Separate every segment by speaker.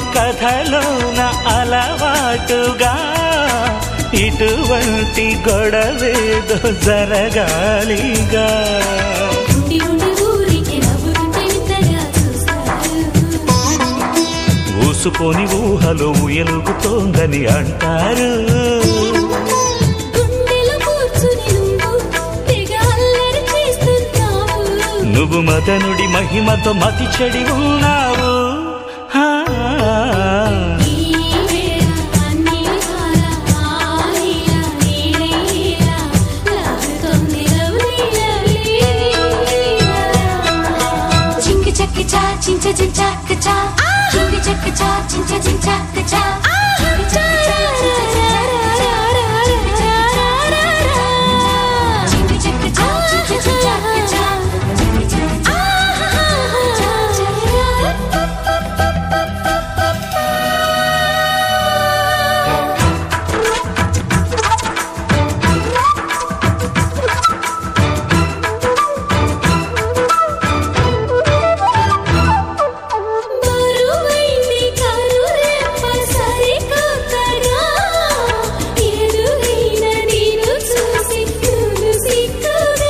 Speaker 1: కథలోన అలవాటుగా ఇటువంటి గొడవేదో జరగాలిగా
Speaker 2: ఉండి ఉండి ఊరికి నవ్వుతుంటే వింతగా చూస్తారు
Speaker 1: ఊసుకొని ఊహలో ఉయలుగుతోందని అంటారు
Speaker 2: గుండెలో కూర్చుని నువ్వు తెగ అల్లరి చేస్తున్నావు
Speaker 1: నువ్వు మదనుడి మహిమతో మతి చెడి ఉన్నావు హా.
Speaker 2: ఈ వేళ అన్ని కాల ఆలీల నీడేల లాగుతోంది లవ్లీల చింకి చక్కి చా చించ చించాక చా చింకి చక్కి చా చించ చించాక చా చింకి చక్కి చా చించ చించాక చా చింకి చక్కి చా బరువైంది కరురెప్ప సరికొత్తగా ఎదురైన నేను చూసి నువ్వు సిక్కుగా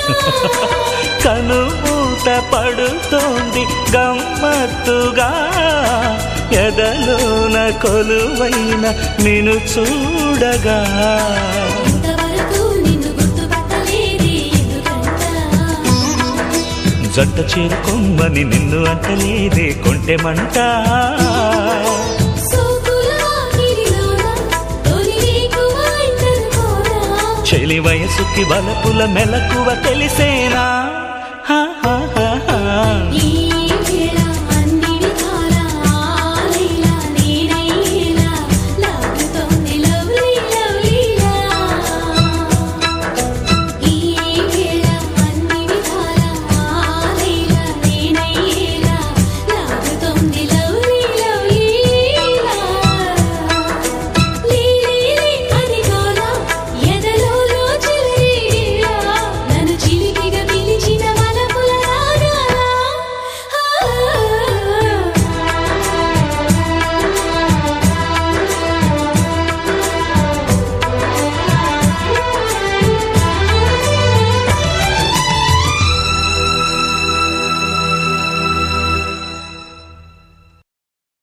Speaker 1: కనుమూత పడుతోంది గమ్మత్తుగా ఎదలోన కొలువైన నిన్ను చూడగా
Speaker 2: ఇంతవరకు నిన్ను గుర్తుపట్టలేదే ఎందుకంట
Speaker 1: జంట చేరుకొమ్మని నిన్ను అంటలేదే కొంటెమంట
Speaker 2: సోకుల వాకిలిలోన తొలి రేకువ ఇంటనుకోనా
Speaker 1: చెలి వయసుకి బలపుల మెలకువ తెలిసేనా హా, హా, హా, హా.
Speaker 2: ఈ